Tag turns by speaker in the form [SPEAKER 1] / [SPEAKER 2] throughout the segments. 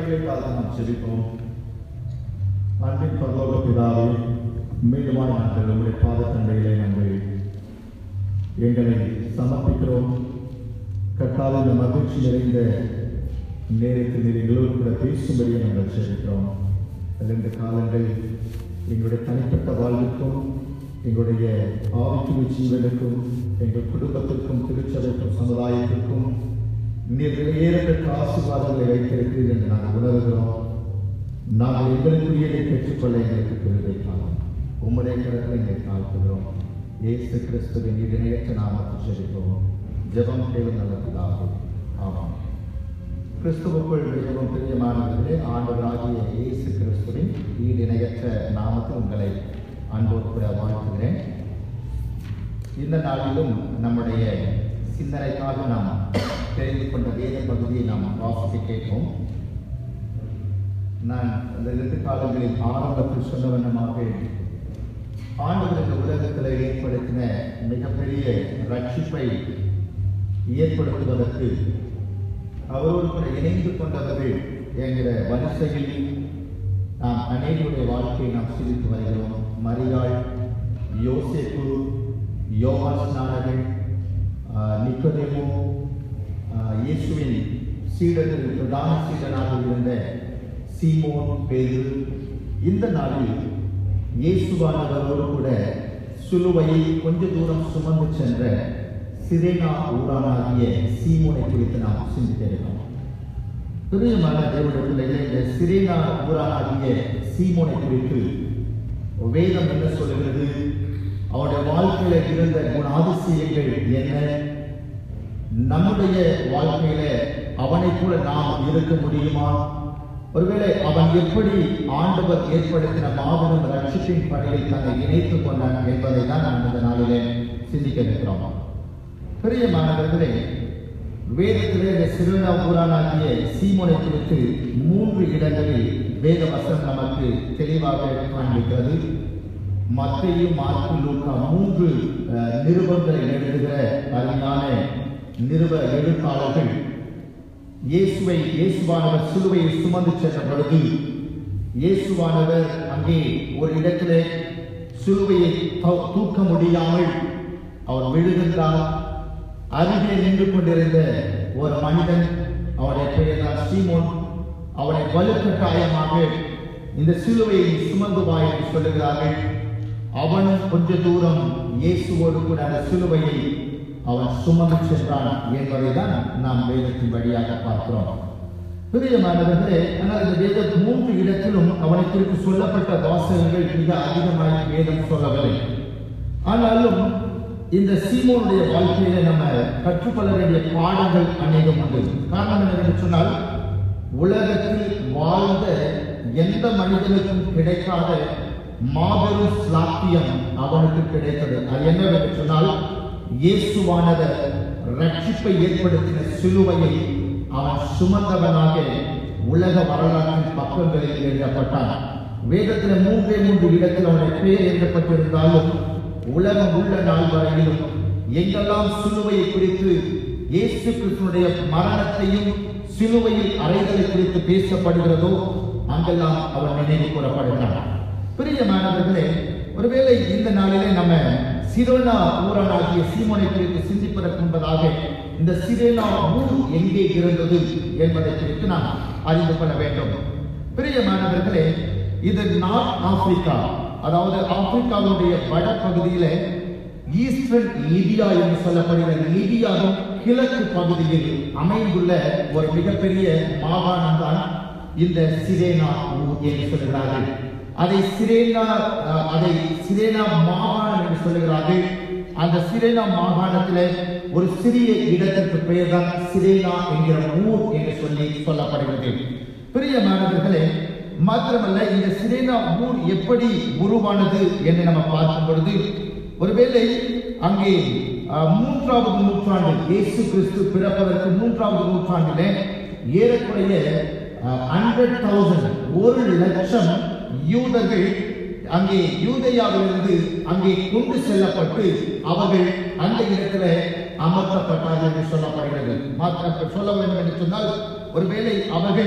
[SPEAKER 1] கிருபைகளுக்காக நாம் ஜெபிப்போம் அன்பின் பரலோக பிதாவே மீண்டுமான நாங்கள் உங்களுடைய பாதத்தண்டையிலே நாங்கள் எங்களை சமர்ப்பிக்கிறோம் கர்த்தாவே இந்த மகிழ்ச்சி நிறைந்த நேரத்தில் நீர் எங்களோடு கூட பேசும்படியே நாங்கள் ஜெபிக்கிறோம் ரெண்டு காலங்கள் எங்களுடைய தனிப்பட்ட வாழ்வுக்கும் எங்களுடைய ஆவிக்குரிய ஜீவனுக்கும் எங்கள் குடும்பத்திற்கும் திருச்சபைக்கும் சமுதாயத்திற்கும் நீர் வெளியேறப்பட்ட ஆசீர்வாதங்களை வைத்திருக்கிறீர் என்று நாங்கள் உணர்கிறோம் நாங்கள் எங்களுக்குரியதை பெற்றுக்கொள்ள எங்களுக்கு பெருதை காலம் உம்முடைய கருத்தை எங்களை தாழ்த்துகிறோம் இயேசு கிறிஸ்துவின் இணையற்ற நாமத்தை செலுத்துவோம் ஜெபம் கேளும் நல்ல பிதாவே ஆமாம் கிறிஸ்துவுக்குள் மிகவும் பிரியமானவர்களே ஆண்டவராகிய இயேசு கிறிஸ்துவின் ஈடிணையற்ற நாமத்தில் உங்களை அன்போடு கூட வாழ்த்துகிறேன் இந்த நாளிலும் நம்முடைய சிந்தனைக்காக நாம் தெரிந்து கொண்ட வேத பகுதியை நாம் வாசிக்க கேட்போம் நான் அந்த இரண்டு காலங்களில் ஆரம்பத்தில் சொன்ன வண்ணமாக ஆண்டவர் இந்த உலகத்தில் ஏற்படுத்தின மிகப்பெரிய ரட்சிப்பை ஏற்படுத்துவதற்கு அவரோடு கூட இணைந்து கொண்டவர்கள் என்கிற வரிசையில் நாம் அநேகருடைய வாழ்க்கையை நாம் சிரித்து வருகிறோம் மரியாள் யோசேப்பு யோகாஸ்நானர்கள் நிக்கோதேமோ ஆஹ், இயேசுவின் சீடர்கள் பிரதான சீடனாக இருந்த சீமோன் பேரு இந்த நாளில் இயேசுவானவரோடு கூட சிலுவையை கொஞ்ச தூரம் சுமந்து சென்ற சிரேனா ஊரானாகிய சீமோனை குறித்து நாம் சிந்திக்க இருக்கிறோம் பிரியமான தேவனுடைய பிள்ளைகளே இந்த சிரேனா ஊரானாகிய சீமோனை குறித்து வேதம் என்ன சொல்லுகிறது அவருடைய வாழ்க்கையில இருந்த குணாதிசயங்கள் என்ன நம்முடைய வாழ்க்கையில அவனை போல நாம் இருக்க முடியுமா ஒருவேளை அவன் எப்படி ஆண்டவர் ஏற்படுத்தின மாபெரும் ரட்சிப்பின் பணியில் தன்னை இணைத்துக் கொண்டான் என்பதை தான் நாம் இந்த நாளிலே சிந்திக்க இருக்கிறோம் பிரியமானவர்களே வேதத்திலே இந்த சிறுநா ஊரானாகிய சீமோனை குறித்து மூன்று இடங்களில் வேத வசனம் நமக்கு தெளிவாக காண்பிக்கிறது மத்தையும் மார்க்கு லூக்கா மூன்று அஹ், நிருபங்களை எழுதுகிற அருமையான நிருப எழுத்தாளர்கள் இயேசுவை இயேசுவானவர் சிலுவையை சுமந்து சென்ற பொழுது இயேசுவானவர் அங்கே ஒரு இடத்திலே சிலுவையை தூ- தூக்க முடியாமல் அவர் விழுகின்றார் அருகே நின்று கொண்டிருந்த ஒரு மனிதன் அவருடைய பெயர் தான் சீமோன் அவனை வலுக்கட்டாயமாக இந்த சிலுவையை சுமந்து வா என்று சொல்லுகிறார்கள் அவனும் கொஞ்ச தூரம் இயேசுவோடு கூட அந்த சிலுவையை அவன் சுமந்து சென்றான் என்பதை தான் நாம் வேதத்தின் வழியாக பார்க்கிறோம் பிரியமானவர்களே ஆனால் இந்த வேத மூன்று இடத்திலும் அவனை குறித்து சொல்லப்பட்ட வாசகங்கள் மிக அதிகமாக வேதம் சொல்லவில்லை ஆனாலும் இந்த சீமோனுடைய வாழ்க்கையில நம்ம கற்றுக்கொள்ள வேண்டிய பாடங்கள் அநேகம் உண்டு காரணம் என்னவென்று சொன்னால் உலகத்தில் வாழ்ந்த எந்த மனிதனுக்கும் கிடைக்காத மாபெரும் ஸ்லாக்கியம் அவனுக்கு கிடைத்தது அது என்னவென்று சொன்னால் இயேசுவானவர் ரட்சிப்பை ஏற்படுத்தின சிலுவையை அவன் சுமந்தவனாக உலக வரலாற்றின் பக்கங்களில் எழுதப்பட்டான் வேதத்தில் மூன்றே மூன்று இடத்தில் அவனுடைய பெயர் எழுதப்பட்டிருந்தாலும் உலகம் உள்ள நாள் வரையிலும் எங்கெல்லாம் சிலுவையை குறித்து இயேசு கிறிஸ்துனுடைய மரணத்தையும் சிலுவையில் அறைதலை குறித்து பேசப்படுகிறதோ அங்கெல்லாம் அவன் நினைவு கூறப்படுகிறான் பிரியமானவர்களே ஒருவேளை இந்த நாளிலே நம்ம சிரோனா ஊரனாகிய சீமோனை குறித்து சிந்திப்பதற்கு முன்பதாக இந்த சிரோனா ஊர் எங்கே இருந்தது என்பதை குறித்து நாம் அறிந்து கொள்ள வேண்டும் பிரியமானவர்களே இது நார்த் ஆப்பிரிக்கா அதாவது ஆப்பிரிக்காவுடைய வடபகுதியில ஈஸ்டர்ன் லிபியா என்று சொல்லப்படுகிற லிபியாவின் கிழக்கு பகுதியில் அமைந்துள்ள ஒரு மிகப்பெரிய மாகாணம் தான் இந்த சிரேனா ஊர் என்று சொல்கிறார்கள் அதை சிரேனா அஹ், அதை சிரேனா மாகாணம் என்று சொல்லுகிறார்கள் அந்த சிரேனா மாகாணத்திலே ஒரு சிறிய இடத்திற்கு பெயர் தான் சிரேனா என்கிற ஊர் என்று சொல்லி சொல்லப்படுகிறது பிரியமானவர்களே மாத்திரமல்ல இந்த சிரேனா ஊர் எப்படி உருவானது என்று நம்ம பார்க்கும் பொழுது ஒருவேளை அங்கே அஹ், மூன்றாவது நூற்றாண்டு இயேசு கிறிஸ்து பிறப்பதற்கு மூன்றாவது நூற்றாண்டிலே ஏறக்குறைய ஹண்ட்ரட் தௌசண்ட் ஒரு லட்சம் யூதர்கள் அங்கே யூதேயாவிலிருந்து அங்கே கொண்டு செல்லப்பட்டு அவர்கள் அந்த இடத்துல அமர்த்தப்பட்டார்கள் என்று சொல்லப்படுகிறது மாத்திரம் சொல்ல வேண்டும் என்று சொன்னால் ஒருவேளை அவர்கள்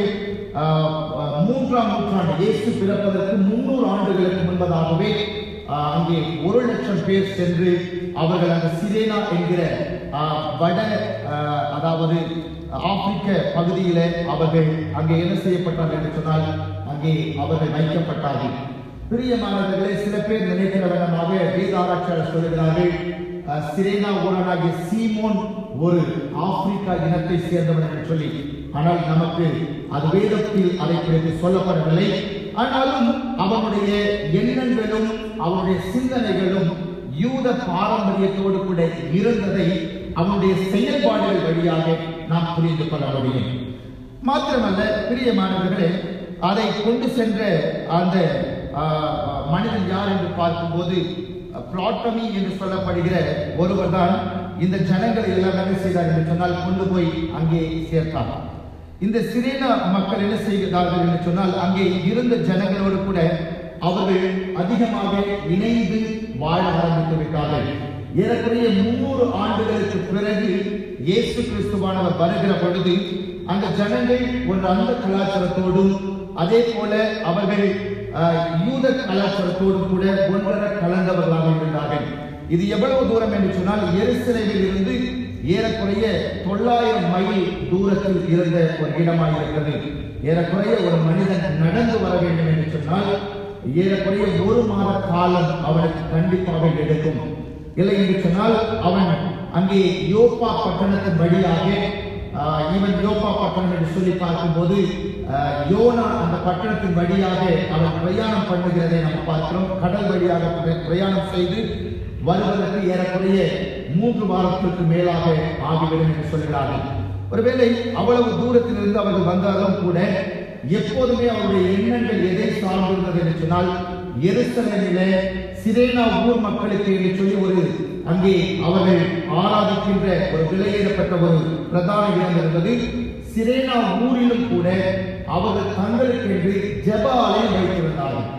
[SPEAKER 1] ஆஹ், ஆஹ், மூன்றாம் நூற்றாண்டு இயேசு பிறப்பதற்கு முன்னூறு ஆண்டுகளுக்கு முன்பதாகவே ஆஹ், அங்கே ஒரு லட்சம் பேர் சென்று அவர்கள் அந்த சிரேனா என்கிற ஆஹ், வட ஆஹ், அதாவது ஆப்பிரிக்க பகுதியில அவர்கள் அங்கே என்ன செய்யப்பட்டார்கள் என்று சொன்னால் அங்கே அவர்கள் வைக்கப்பட்டார்கள் பிரியமானவர்களே சில பேர் நினைக்கிற விதமாக வேதாராய்ச்சியாளர் சொல்லுகிறார்கள் அஹ், சிரேனா ஊரனாகிய சீமோன் ஒரு ஆப்பிரிக்கா இனத்தை சேர்ந்தவன் என்று சொல்லி ஆனால் நமக்கு அது வேதத்தில் அதை குறித்து சொல்லப்படவில்லை ஆனாலும் அவனுடைய எண்ணங்களும் அவனுடைய சிந்தனைகளும் யூத பாரம்பரியத்தோடு கூட இருந்ததை அவனுடைய செயல்பாடுகள் வழியாக நாம் புரிந்து கொள்ள முடியும் மாத்திரமல்ல பிரியமானவர்களே அதை கொண்டு சென்ற அந்த ஆஹ், மனிதன் யார் என்று பார்க்கும்போது பிளாட்டமி என்று சொல்லப்படுகிற ஒருவர் தான் இந்த ஜனங்களை எல்லாம் என்ன செய்தார் என்று சொன்னால் கொண்டு போய் அங்கே சேர்த்தார் இந்த சிரேனா மக்கள் என்ன செய்கிறார்கள் என்று சொன்னால் அங்கே இருந்த ஜனங்களோடு கூட அவர்கள் அதிகமாக இணைந்து வாழ ஆரம்பித்து விட்டார்கள் ஏறக்குறைய முன்னூறு ஆண்டுகளுக்கு பிறகு இயேசு கிறிஸ்துவானவர் வருகிற பொழுது அந்த ஜனங்கள் ஒரு அந்த கலாச்சாரத்தோடும் அதே போல அவர்கள் அஹ், யூத கலாச்சாரத்தோடும் கூட ஒன்றரை கலந்தவர்களாக இருந்தார்கள் இது எவ்வளவு தூரம் என்று சொன்னால் எருசலேமில் இருந்து ஏறக்குறைய தொள்ளாயிரம் மைல் தூரத்தில் இருந்த ஒரு இடமாக இருக்கிறது ஏறக்குறைய ஒரு மனிதன் நடந்து வர வேண்டும் என்று சொன்னால் ஏறக்குறைய ஒரு மாத காலம் அவனுக்கு கண்டிப்பாக எடுக்கும் இல்லை என்று சொன்னால் அவன் அங்கே யோப்பா பட்டணத்தின் வழியாக ஆஹ், இவன் யோப்பா பட்டணம் என்று சொல்லி பார்க்கும்போது ஆஹ், யோனா அந்த பட்டணத்தின் வழியாக அவன் பிரயாணம் பண்ணுகிறதை நம்ம பார்க்கிறோம் கடல் வழியாக பிர- பிரயாணம் செய்து வருவதற்கு ஏறக்குறைய மூன்று வாரத்திற்கு மேலாக ஆகிவிடும் என்று சொல்கிறார்கள் ஒருவேளை அவ்வளவு தூரத்திலிருந்து அவர்கள் வந்தாலும் கூட எப்போதுமே அவருடைய எண்ணங்கள் எதை சார்ந்திருந்தது என்று சொன்னால் எருசலேமிலே சிரேனா ஊர் மக்களுக்கு என்று சொல்லி ஒரு அங்கே அவர்கள் ஆராதிக்கின்ற ஒரு விலையேறப்பட்ட ஒரு பிரதான இடம் இருந்தது சிரேனா ஊரிலும் கூட அவர்கள் தங்களுக்கு என்று ஜெப ஆலயம் வைத்திருந்தார்கள்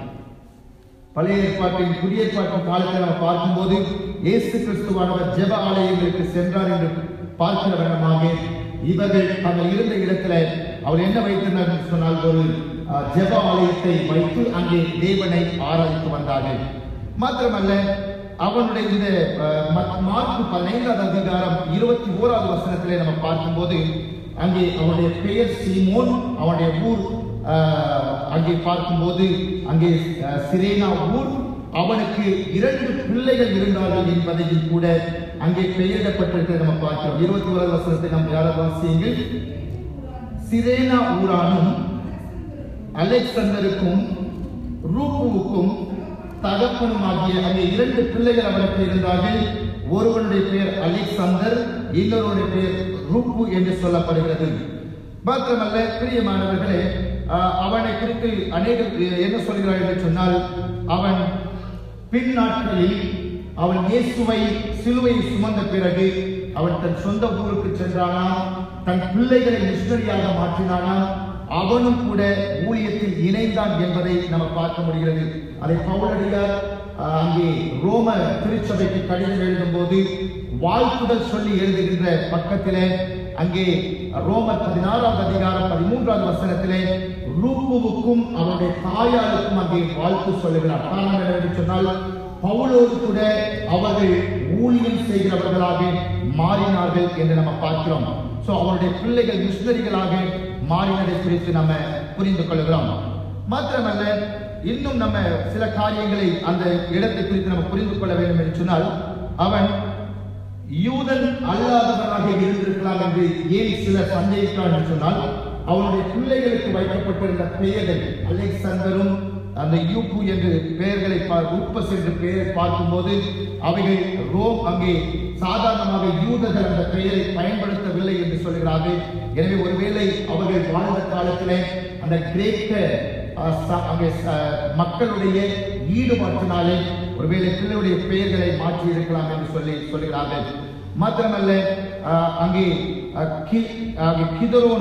[SPEAKER 1] பழைய ஏற்பாட்டின் புதிய ஏற்பாட்டின் காலத்தில் நம்ம பார்க்கும்போது இயேசு கிறிஸ்துவானவர் ஜெப ஆலயங்களுக்கு சென்றார் என்று பார்க்கிற விதமாக இவர்கள் தாங்கள் இருந்த இடத்துல அவர் என்ன வைத்திருந்தார் என்று சொன்னால் ஒரு அஹ், ஜெப ஆலயத்தை வைத்து அங்கே தேவனை ஆராதித்து வந்தார்கள் மாத்திரமல்ல அவனுடைய இந்த அஹ், மத்- மார்க்கு பதினைந்தாவது அதிகாரம் இருபத்தி ஓராவது வசனத்திலே நம்ம பார்க்கும்போது அங்கே அவனுடைய பெயர் சீமோன் அவனுடைய ஊர் ஆஹ், அங்கே பார்க்கும்போது அங்கே ஆஹ், சிரேனா ஊர் அவனுக்கு இரண்டு பிள்ளைகள் இருந்தார்கள் என்பதையும் கூட அங்கே பெயரிடப்பட்டிருக்கிறதை நம்ம பார்க்கிறோம் இருபத்தி ஓராவது வசனத்தை நம்ம யாராவது வாசியுங்கள் சிரேனா ஊரானும் அலெக்சந்தருக்கும் ரூப்புவுக்கும் தகப்பனுமாகிய அங்கே இரண்டு பிள்ளைகள் அவருக்கு இருந்தார்கள் ஒருவனுடைய பெயர் அலெக்சந்தர் இன்னொருவனுடைய பெயர் ரூப்பு என்று சொல்லப்படுகிறது மாத்திரமல்ல பிரியமானவர்களே ஆஹ், அவனை குறித்து அநேகர் என்ன சொல்கிறார்கள் என்று சொன்னால் அவன் பின் நாட்களில் அவன் இயேசுவை சிலுவையை சுமந்த பிறகு அவன் தன் சொந்த ஊருக்கு சென்றானாம் தன் பிள்ளைகளை மிஷனரியாக மாற்றினானாம் அவனும் கூட ஊழியத்தில் இணைந்தான் என்பதை நம்ம பார்க்க முடிகிறது அதை பவுலடியார் ஆஹ், அங்கே ரோம திருச்சபைக்கு கடிதம் எழுதும்போது வாழ்த்துதல் சொல்லி எழுதுகின்ற பக்கத்திலே அங்கே ரோமர் பதினாறாவது அதிகாரம் பதிமூன்றாவது வசனத்திலே ரூப்புவுக்கும் அவருடைய தாயாருக்கும் அங்கே வாழ்த்து சொல்லுகிறார் காரணம் என்னவென்று சொன்னால் பவுலோடு கூட அவர்கள் ஊழியம் செய்கிறவர்களாக மாறினார்கள் என்று நம்ம பார்க்கிறோம் சோ அவருடைய பிள்ளைகள் மிஷனரிகளாக மாறினதை குறித்து நம்ம புரிந்து கொள்கிறோம் மாத்திரமல்ல இன்னும் நம்ம சில காரியங்களை அந்த இடத்தை குறித்து நம்ம புரிந்து கொள்ள வேண்டும் என்று சொன்னால் அவன் யூதன் அல்லாதவனாக இருந்திருக்கலாம் என்று ஏன் சிலர் சந்தேகிக்கிறார் என்று சொன்னால் அவனுடைய பிள்ளைகளுக்கு வைக்கப்பட்டிருந்த பெயர்கள் அலெக்சாந்தரும் அந்த யூப்பு என்று பெயர்களை பா- உப்பஸ் என்று பெயரை பார்க்கும்போது அவைகள் ரோம் அங்கே சாதாரணமாக யூதர்கள் அந்த பெயரை பயன்படுத்தவில்லை என்று சொல்கிறார்கள் எனவே ஒருவேளை அவர்கள் வாழ்ந்த காலத்திலே அந்த கிரேக்க அஹ், ச- அங்கே ச- மக்களுடைய ஈடுபாட்டினாலே ஒருவேளை பிள்ளையுடைய பெயர்களை மாற்றி இருக்கலாம் என்று சொல்லி சொல்கிறார்கள் மாத்திரமல்ல அஹ், அங்கே அஹ், கி- அங்கே கிதரோன்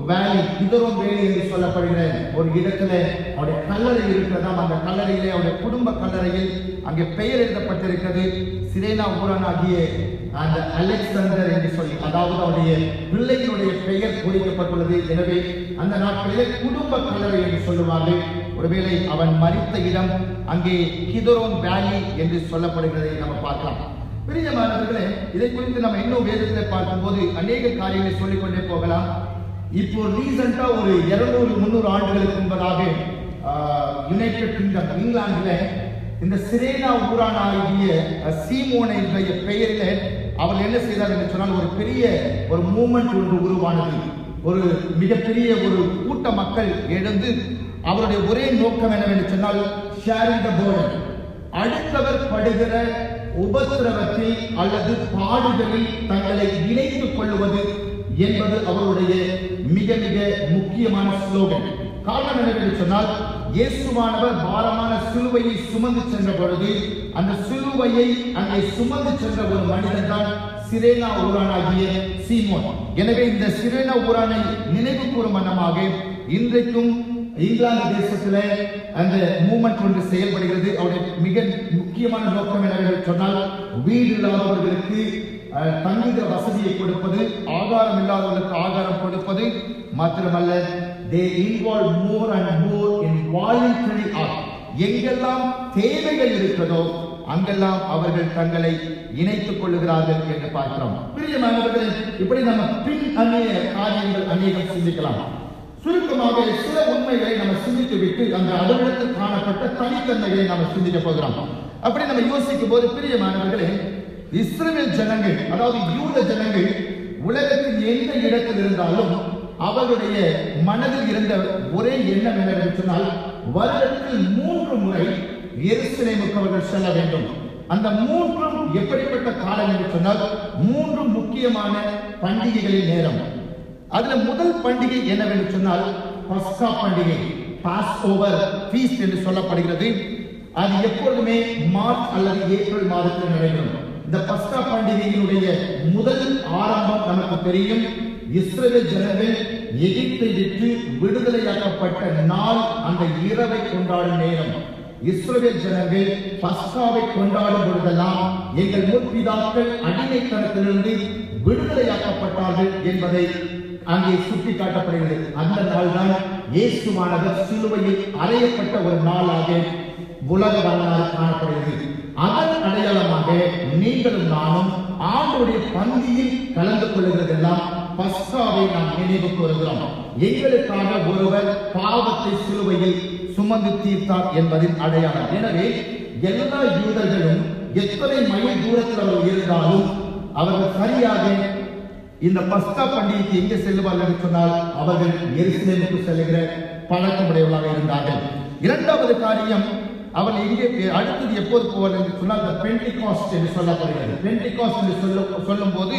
[SPEAKER 1] வேலி கிதரோன் வேலி என்று சொல்லப்படுகிற ஒரு இடத்துல அவருடைய கல்லறை இருக்கிறதாம் அந்த கல்லறையிலே அவருடைய குடும்ப கல்லறையில் அங்கே பெயர் எழுதப்பட்டிருக்கிறது சிரேனா ஊரானாகிய அந்த அலெக்சாண்டர் என்று சொல்லி அதாவது அவருடைய பிள்ளையினுடைய பெயர் குறிக்கப்பட்டுள்ளது எனவே அந்த நாட்களிலே குடும்ப கல்லறை என்று சொல்லுவார்கள் ஒருவேளை அவன் மறித்த இடம் அங்கே கிதரோன் வேலி என்று சொல்லப்படுகிறதை நம்ம பார்க்கலாம் பிரியமானவர்களே இதை குறித்து நம்ம இன்னும் வேதத்தில் பார்க்கும்போது அநேக காரியங்களை சொல்லிக்கொண்டே போகலாம் இப்போ ரீசெண்டா ஒரு இருநூறு முந்நூறு ஆண்டுகளுக்கு முன்பதாக யுனைடெட் கிங்டம் இங்கிலாந்துல இந்த சிரேனா ஊரானாகிய அஹ், சீமோனுடைய பெயரில் அவர் என்ன செய்தார் என்று சொன்னால் ஒரு பெரிய ஒரு மூமெண்ட் ஒன்று உருவானது ஒரு மிகப்பெரிய ஒரு கூட்ட மக்கள் எழுந்து அவருடைய ஒரே நோக்கம் என்னவென்று சொன்னால் ஷேரிங் த burden அடுத்தவர் படுகிற உபத்திரவத்தில் அல்லது பாடுகளில் தங்களை இணைத்துக் கொள்வது என்பது அவருடைய மிக மிக முக்கியமான ஸ்லோகன் காரணம் என்னவென்று சொன்னால் இயேசுவானவர் பாரமான சிலுவையை சுமந்து சென்ற பொழுது அந்த சிலுவையை அங்கே சுமந்து சென்ற ஒரு மனிதன் தான் சிரேனா ஊரானாகிய சீமோன் எனவே இந்த சிரேனா ஊரானை நினைவு கூறும் வண்ணமாக இன்றைக்கும் இங்கிலாந்து தேசத்துல அந்த மூமெண்ட் ஒன்று செயல்படுகிறது அவருடைய மிக முக்கியமான நோக்கம் என்னவென்று சொன்னால் வீடு இல்லாதவர்களுக்கு அஹ், தங்குகிற வசதியை கொடுப்பது ஆகாரம் இல்லாதவர்களுக்கு ஆகாரம் கொடுப்பது மாத்திரமல்ல they involve more and more in voluntary art எங்கெல்லாம் தேவைகள் இருக்கிறதோ அங்கெல்லாம் அவர்கள் தங்களை இணைத்துக் கொள்ளுகிறார்கள் என்று பார்க்கிறோம் பிரியமானவர்களே இப்படி நம்ம பின் அந்நிய காரியங்கள் அநேகம் சிந்திக்கலாம் சுருக்கமாக சில உண்மைகளை நம்ம சிந்தித்து விட்டு அந்த அலுவலகத்தில் காணப்பட்ட தனித்தன்மைகளை நாம சிந்திக்க போகிறோம் அப்படி நம்ம யோசிக்கும் போது பிரியமானவர்களே இஸ்ரவேல் ஜனங்கள் அதாவது யூத ஜனங்கள் உலகத்தின் எந்த இடத்தில் இருந்தாலும் அவர்களுடைய மனதில் இருந்த ஒரே எண்ணம் என்னவென்று சொன்னால் வருடத்தில் மூன்று முறை எருசலேமுக்கு அவர்கள் செல்ல வேண்டும் அந்த மூன்றும் எப்படிப்பட்ட காலம் என்று சொன்னால் மூன்று முக்கியமான பண்டிகைகளின் நேரம் அதுல முதல் பண்டிகை என்னவென்று சொன்னால் பஸ்கா பண்டிகை பாஸ் ஓவர் ஃபீஸ்ட் என்று சொல்லப்படுகிறது அது எப்பொழுதுமே மார்ச் அல்லது ஏப்ரல் மாதத்தில் நடைபெறும் இந்த பஸ்கா பண்டிகையினுடைய முதல் ஆரம்பம் நமக்கு தெரியும் இஸ்ரவேல் ஜனங்கள் எகிப்தை விட்டு விடுதலையாக்கப்பட்ட நாள் அந்த இரவை கொண்டாடும் நேரம் இஸ்ரவேல் ஜனங்கள் பஸ்காவை கொண்டாடும் பொழுதெல்லாம் எங்கள் முற்பிதாக்கள் அடிமைத்தனத்திலிருந்து விடுதலையாக்கப்பட்டார்கள் என்பதை அங்கே சுட்டி காட்டப்படுகிறது அந்த நாள் தான் இயேசுவானவர் சிலுவையில் அறையப்பட்ட ஒரு நாளாக உலக வரலாறு காணப்படுகிறது அதன் அடையாளமாக நீங்களும் நானும் ஆண்டுடைய பந்தியில் கலந்து கொள்ளுகிறதெல்லாம் பஸ்காவை நாம் நினைவு கூறுகிறோம் எங்களுக்காக ஒருவர் பாவத்தை சிலுவையில் சுமந்து தீர்த்தார் என்பதின் அடையாளம் எனவே எல்லா யூதர்களும் எத்தனை மைல் தூரத்தில் அவர்கள் இருந்தாலும் அவர்கள் சரியாக இந்த பஸ்கா பண்டிகைக்கு எங்கே செல்லுவார்கள் என்று சொன்னால் அவர்கள் எருசலேமுக்கு செல்லுகிற பழக்கமுடையவர்களாக இருந்தார்கள் இரண்டாவது காரியம் அவன் எங்கே அடுத்தது எப்போது போவார் என்று சொன்னால் இந்த பெண்டிகாஸ்ட் என்று சொல்லப்படுகிறது பெண்டிகாஸ்ட் என்று சொல்ல சொல்லும் போது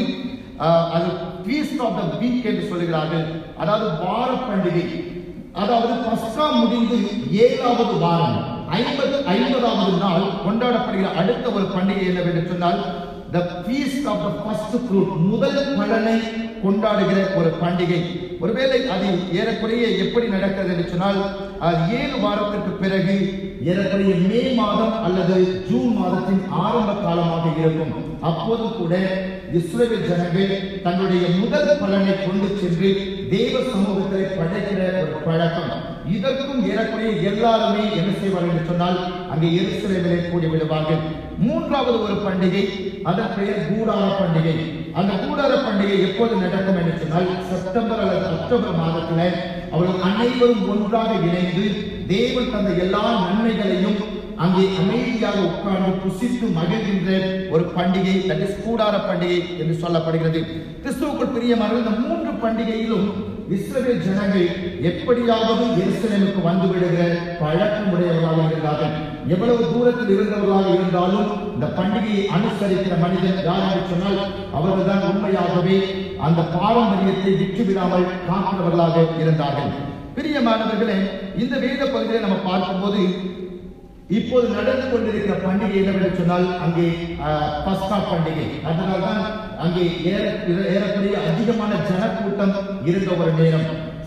[SPEAKER 1] அது ஃபீஸ்ட் ஆஃப் த வீக் என்று சொல்லுகிறார்கள் அதாவது வார பண்டிகை அதாவது பஸ்கா முடிந்து ஏழாவது வாரம் ஐம்பது ஐம்பதாவது நாள் கொண்டாடப்படுகிற அடுத்த ஒரு பண்டிகை என்னவென்று சொன்னால் the feast of the first fruit முதல் பலனை கொண்டாடுகிற ஒரு பண்டிகை ஒருவேளை அது ஏறக்குறைய எப்படி நடக்கிறது என்று சொன்னால் அது ஏழு வாரத்திற்கு பிறகு ஏறக்குறைய மே மாதம் அல்லது ஜூன் மாதத்தின் ஆரம்ப காலமாக இருக்கும் அப்போது கூட இஸ்ரேல் ஜனங்கள் தங்களுடைய முதல் பலனை கொண்டு சென்று தேவ சமூகத்தை படைக்கிற ஒரு பழக்கம் இதற்கும் ஏறக்குறைய எல்லாருமே என்ன செய்வார்கள் என்று சொன்னால் அங்கே எருசலேமிலே கூடி விடுவார்கள் மூன்றாவது ஒரு பண்டிகை அதன் பெயர் கூடார பண்டிகை அந்த கூடார பண்டிகை எப்போது நடக்கும் என்று சொன்னால் செப்டம்பர் அல்லது அக்டோபர் மாதத்துல அவர்கள் அனைவரும் ஒன்றாக இணைந்து தேவன் தந்த எல்லா நன்மைகளையும் அங்கே அமைதியாக உட்கார்ந்து புசித்து மகிழ்கின்ற ஒரு பண்டிகை தட் இஸ் கூடார பண்டிகை என்று சொல்லப்படுகிறது கிறிஸ்துவுக்குள் பிரியமான இந்த மூன்று பண்டிகையிலும் இஸ்ரவேல் ஜனங்கள் எப்படியாவது எருசலேமுக்கு வந்து விடுகிற பழக்கமுடையவர்களாக இருந்தார்கள் எவ்வளவு தூரத்தில் இருந்தவர்களாக இருந்தாலும் இந்த பண்டிகையை அனுசரிக்கிற மனிதன் யார் என்று சொன்னால் அவர்கள்தான் உண்மையாகவே அந்த பாரம்பரியத்தை விட்டுவிடாமல் காக்கிறவர்களாக இருந்தார்கள் பிரியமானவர்களே இந்த வேத பகுதியை நம்ம பார்க்கும்போது இப்போது நடந்து கொண்டிருக்கிற பண்டிகை என்னவென்று சொன்னால் அங்கே ஆஹ், பஸ்கா பண்டிகை அதனால்தான் அங்கே ஏற- ஏறக்குறைய அதிகமான ஜனக்கூட்டம் இருந்த ஒரு நேரம்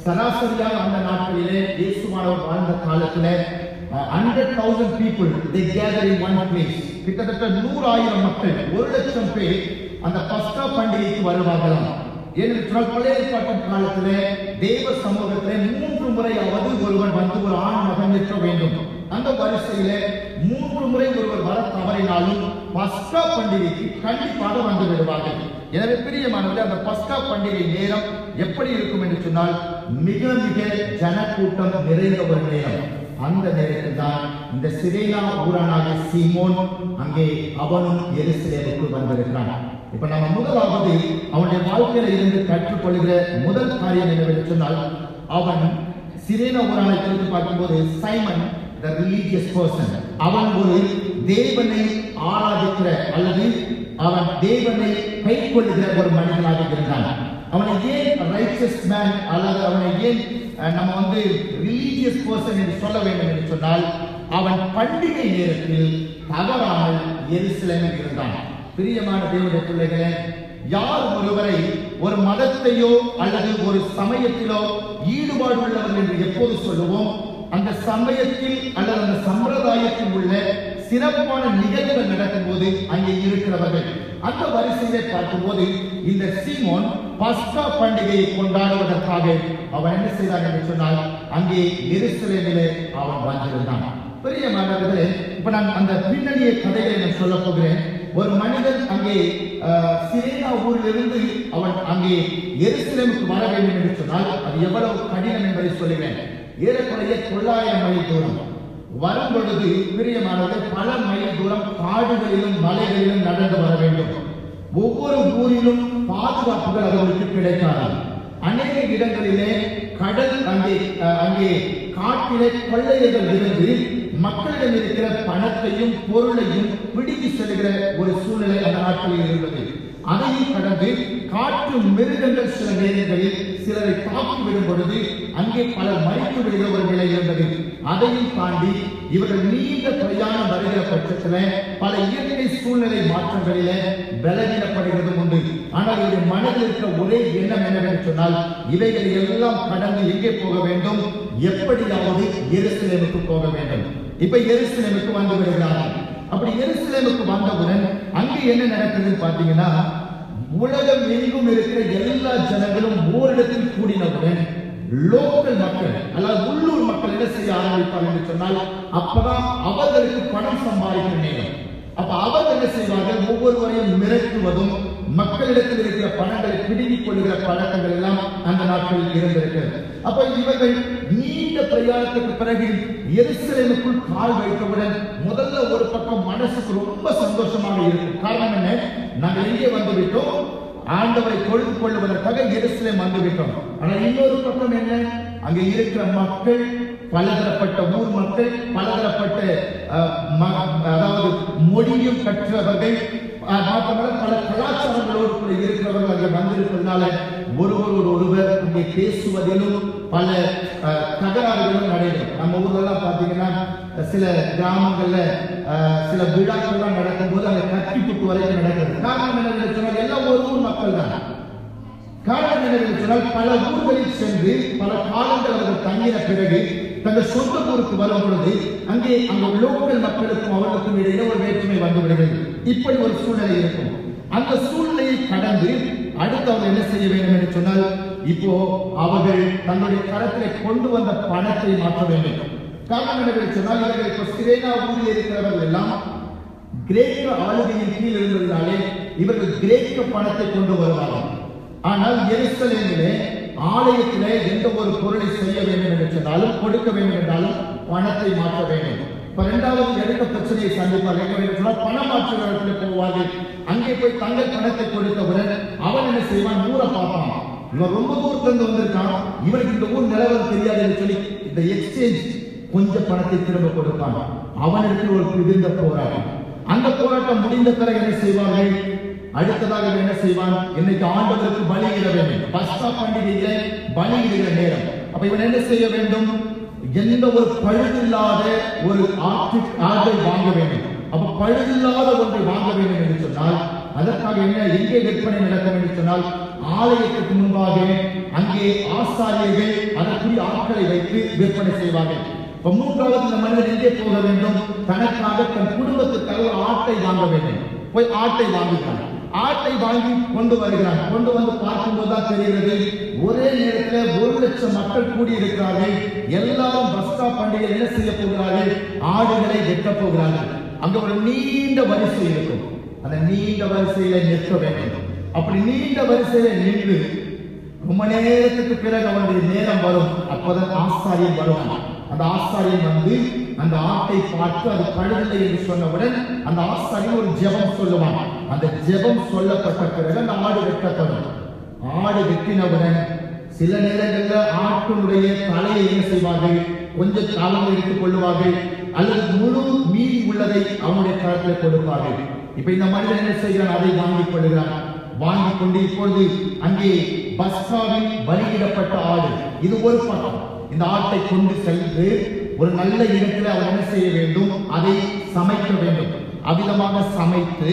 [SPEAKER 1] சராசரியாக அந்த நாட்களிலே இயேசுவானவர் வாழ்ந்த காலத்துல hundred thousand people they gather in one place கிட்டத்தட்ட நூறாயிரம் மக்கள் ஒரு லட்சம் பேர் அந்த பஸ்கா பண்டிகைக்கு வருவார்களாம் ஏனென்று சொன்னால் பழைய ஏற்பாட்டின் காலத்திலே தேவ சமூகத்திலே மூன்று முறையாவது ஒருவன் வந்து ஒரு ஆண் மகன் இருக்க வேண்டும் அந்த வரிசையிலே மூன்று முறை ஒருவர் வர தவறினாலும் பஸ்கா பண்டிகைக்கு கண்டிப்பாக வந்து விடுவார்கள் எனவே பிரியமானவர்களே அந்த பஸ்கா பண்டிகை நேரம் எப்படி இருக்கும் என்று சொன்னால் மிக மிக ஜனக்கூட்டம் நிறைந்த ஒரு நேரம் அந்த நேரத்தில் தான் இந்த சிரேனா ஊரானாகிய சீமோன் அங்கே அவனும் எருசலேமுக்கு வந்திருக்கிறான் இப்ப நம்ம முதலாவது அவனுடைய வாழ்க்கையில இருந்து கற்றுக்கொள்கிற முதல் காரியம் என்னவென்று சொன்னால் அவன் சிரேனா ஊரானை குறித்து பார்க்கும்போது சைமன் த ரிலீஜியஸ் பர்சன் அவன் ஒரு தேவனை ஆராதிக்கிற அல்லது அவன் தேவனை கை கொள்ளுகிற ஒரு மனிதனாக இருந்தான் அவனை ஏன் ரைச்சஸ் மேன் அல்லது அவனை ஏன் அஹ், நம்ம வந்து ரிலீஜியஸ் பர்சன் என்று சொல்ல வேண்டும் என்று சொன்னால் அவன் பண்டிகை நேரத்தில் தவறாமல் எருசலேமில் இருந்தான் பிரியமான தேவனுடைய பிள்ளைகளே யார் ஒருவரை ஒரு மதத்தையோ அல்லது ஒரு சமயத்திலோ ஈடுபாடு உள்ளவர் என்று எப்போது சொல்லுவோம் அந்த சமயத்தில் அல்லது அந்த சம்பிரதாயத்தில் உள்ள சிறப்பான நிகழ்வுகள் நடக்கும்போது அங்கே இருக்கிறவர்கள் அந்த வரிசையிலே பார்க்கும்போது இந்த சீமோன் பஸ்கா பண்டிகையை கொண்டாடுவதற்காக அவன் என்ன செய்தான் என்று சொன்னால் அங்கே எருசலேமிலே அவன் வந்திருந்தான் பிரியமானவர்களே இப்ப நான் அந்த பின்னணிய கதைகளை நான் சொல்ல போகிறேன் ஒரு மனிதன் அங்கே அஹ், சிரேனா ஊரிலிருந்து அவன் அங்கே எருசலேமுக்கு வர வேண்டும் என்று சொன்னால் அது எவ்வளவு கடினம் என்பதை சொல்லுவேன் ஏறக்குறைய தொள்ளாயிரம் மைல் தூரம் வரும் பொழுது பிரியமானவர்கள் பல மைல் தூரம் காடுகளிலும் மலைகளிலும் நடந்து வர வேண்டும் ஒவ்வொரு ஊரிலும் பாதுகாப்புகள் அவர்களுக்கு கிடைக்காது அநேக இடங்களிலே கடல் அங்கே அஹ், அங்கே காட்டிலே கொள்ளையர்கள் இருந்து மக்களிடம் இருக்கிற பணத்தையும் பொருளையும் பிடித்து செல்கிற ஒரு சூழ்நிலை அந்த நாட்களில் இருந்தது அதையும் கடந்து காட்டு மிருகங்கள் சில நேரங்களில் சிலரை தாக்கிவிடும் பொழுது அங்கே பலர் மறித்து விடுகிற ஒரு நிலை இருந்தது அதையும் தாண்டி இவர்கள் நீண்ட பிரயாணம் வருகிற பட்சத்துல பல இயற்கை சூழ்நிலை மாற்றங்களிலே பலவீனப்படுகிறதும் உண்டு ஆனால் இவருடைய மனதில் இருக்கிற ஒரே எண்ணம் என்னவென்று சொன்னால் இவைகளை எல்லாம் கடந்து எங்கே போக வேண்டும் எப்படியாவது எருசலேமுக்கு போக வேண்டும் இப்ப எருசலேமுக்கு வந்து விடுகிறார்கள் அப்படி எருசலேமுக்கு வந்தவுடன் அங்கே என்ன நடக்குதுன்னு பாத்தீங்கன்னா உலகம் எங்கும் இருக்கிற எல்லா ஜனங்களும் ஓரிடத்தில் கூடினவுடன் லோக்கல் மக்கள் அல்லது உள்ளூர் மக்கள் என்ன செய்ய ஆரம்பிப்பார்கள் என்று சொன்னால் அப்பதான் அவர்களுக்கு பணம் சம்பாதிக்கிற நேரம் அப்ப அவர்கள் என்ன செய்வார்கள் ஒவ்வொருவரையும் மிரட்டுவதும் மக்களிடத்தில் இருக்கிற பணங்களை பிடுங்கிக் கொள்கிற பழக்கங்கள் எல்லாம் அந்த நாட்களில் இருந்திருக்கிறது அப்ப இவர்கள் நீண்ட பிரயாணத்துக்கு பிறகு எருசலேமுக்குள் கால் வைத்தவுடன் முதல்ல ஒரு பக்கம் மனசுக்கு ரொம்ப சந்தோஷமாக இருக்கும் காரணம் என்ன நாங்கள் எங்கே வந்து விட்டோம் ஆண்டவரை தொழுது கொள்வதற்காக எருசலேம் வந்து விட்டோம் ஆனால் இன்னொரு பக்கம் என்ன அங்கே இருக்கிற மக்கள் பலதரப்பட்ட ஊர் மக்கள் பலதரப்பட்ட அஹ், ம- அதாவது மொழியும் கற்றவர்கள் அஹ், மாத்திரமல்ல பல கலாச்சாரங்களோடு கூட இருக்கிறவர்கள் அங்கே வந்திருப்பதனால ஒருவரோடு ஒருவர் அங்கே பேசுவதிலும் பல அஹ், தகராறுகளும் நடைபெறும் நம்ம ஊர்ல எல்லாம் பாத்தீங்கன்னா சில கிராமங்கள்ல அஹ், சில விழாக்கள்லாம் நடக்கும்போது அங்க கத்தி குத்து வரைக்கும் நடக்குது காரணம் என்னன்னு சொன்னால் எல்லாம் ஒரு ஊர் மக்கள் தான் காரணம் என்னவென்று சொன்னால் பல ஊர்களில் சென்று பல காலங்கள் அவர்கள் தங்கின பிறகு தங்கள் சொந்த ஊருக்கு வரும் பொழுது அங்கே அங்க லோக்கல் மக்களுக்கும் அவர்களுக்கும் இடையில ஒரு வேற்றுமை வந்து விடுகிறது இப்படி ஒரு சூழ்நிலை இருக்கும் அந்த சூழ்நிலையை கடந்து அடுத்து அவர் என்ன செய்ய வேண்டும் என்று சொன்னால் இப்போ அவர்கள் தங்களுடைய கரத்திலே கொண்டு வந்த பணத்தை மாற்ற வேண்டும் காரணம் என்னவென்று சொன்னால் இவர்கள் இப்போ சிரேனா ஊரில் இருக்கிறவர்கள் எல்லாம் கிரேக்க ஆளுகையின் கீழ் இருந்ததினாலே இவர்கள் கிரேக்க பணத்தை கொண்டு வருவார்கள் ஆனால் எருசலேமிலே ஆலயத்திலே எந்த ஒரு பொருளை செய்ய வேண்டும் என்று சொன்னாலும் கொடுக்க வேண்டும் என்றாலும் பணத்தை மாற்ற வேண்டும் இப்ப இரண்டாவது எடுக்க பிரச்சனையை சந்திப்பார் எங்க வேண்டும் சொன்னால் பணம் மாற்றுகிறவர்கள் போவார்கள் அங்கே போய் தங்கள் பணத்தை கொடுத்தவுடன் அவன் என்ன செய்வான் ஊரை பார்ப்பான் இவன் ரொம்ப தூரத்துல இருந்து வந்திருக்கான் இவனுக்கு இந்த ஊர் நிலவரம் தெரியாது என்று சொல்லி இந்த எக்ஸ்சேஞ்ச் கொஞ்சம் பணத்தை திரும்ப கொடுப்பான் அவனுக்கு ஒரு மிகுந்த போராட்டம் அந்த போராட்டம் முடிந்த பிறகு என்ன செய்வார்கள் அடுத்ததாக இவன் என்ன செய்வான் இன்னைக்கு ஆண்டவருக்கு பலியிட வேண்டும் பஸ்கா பண்டிகையில பலியிடுகிற நேரம் அப்ப இவன் என்ன செய்ய வேண்டும் எந்த ஒரு பழுதில்லாத ஒரு ஆட்டு ஆட்டை வாங்க வேண்டும் அப்ப பழுதில்லாத ஒன்றை வாங்க வேண்டும் என்று சொன்னால் அதற்காக என்ன எங்கே விற்பனை நடக்கும் என்று சொன்னால் ஆலயத்துக்கு முன்பாக அங்கே ஆசாரியர்கள் அதற்குரிய ஆட்களை வைத்து விற்பனை செய்வார்கள் இப்ப மூன்றாவது இந்த மனிதன் எங்கே போக வேண்டும் தனக்காக தன் குடும்பத்துக்காக ஒரு ஆட்டை வாங்க வேண்டும் போய் ஆட்டை வாங்குகிறான் ஆட்டை வாங்கி கொண்டு வருகிறான் கொண்டு வந்து பார்க்கும்போது தான் தெரிகிறது ஒரே நேரத்தில் ஒரு லட்சம் மக்கள் கூடியிருக்கிறார்கள் எல்லாரும் பஸ்கா பண்டிகை என்ன செய்ய போகிறார்கள் ஆடுகளை வெட்ட போகிறார்கள் அங்க ஒரு நீண்ட வரிசை இருக்கும் அந்த நீண்ட வரிசையில நிற்க வேண்டும் அப்படி நீண்ட வரிசையில நின்று ரொம்ப நேரத்துக்கு பிறகு அவனுடைய நேரம் வரும் அப்போதான் ஆசாரியன் வருவான் அந்த ஆசாரியன் வந்து அந்த ஆட்டை பார்த்து அது பழுதில்லை என்று சொன்னவுடன் அந்த ஆசாரியன் ஒரு ஜெபம் சொல்லுவான் அந்த ஜெபம் சொல்லப்பட்ட பிறகு அந்த ஆடு வெட்டப்படும் ஆடு வெட்டினவுடன் சில நேரங்கள்ல ஆட்டினுடைய தலையை என்ன செய்வார்கள் கொஞ்சம் காலம் எடுத்துக் கொள்ளுவார்கள் அல்லது முழு மீதி உள்ளதை அவனுடைய கரத்தில் கொடுப்பார்கள் இப்ப இந்த மனிதன் என்ன செய்கிறான் அதை வாங்கிக் கொள்கிறான் வாங்கிக் கொண்டு இப்பொழுது அங்கே பஸ்காவில் பலியிடப்பட்ட ஆடு இது ஒரு பக்கம் இந்த ஆட்டை கொண்டு சென்று ஒரு நல்ல இடத்துல அவன் என்ன செய்ய வேண்டும் அதை சமைக்க வேண்டும் அவ்விதமாக சமைத்து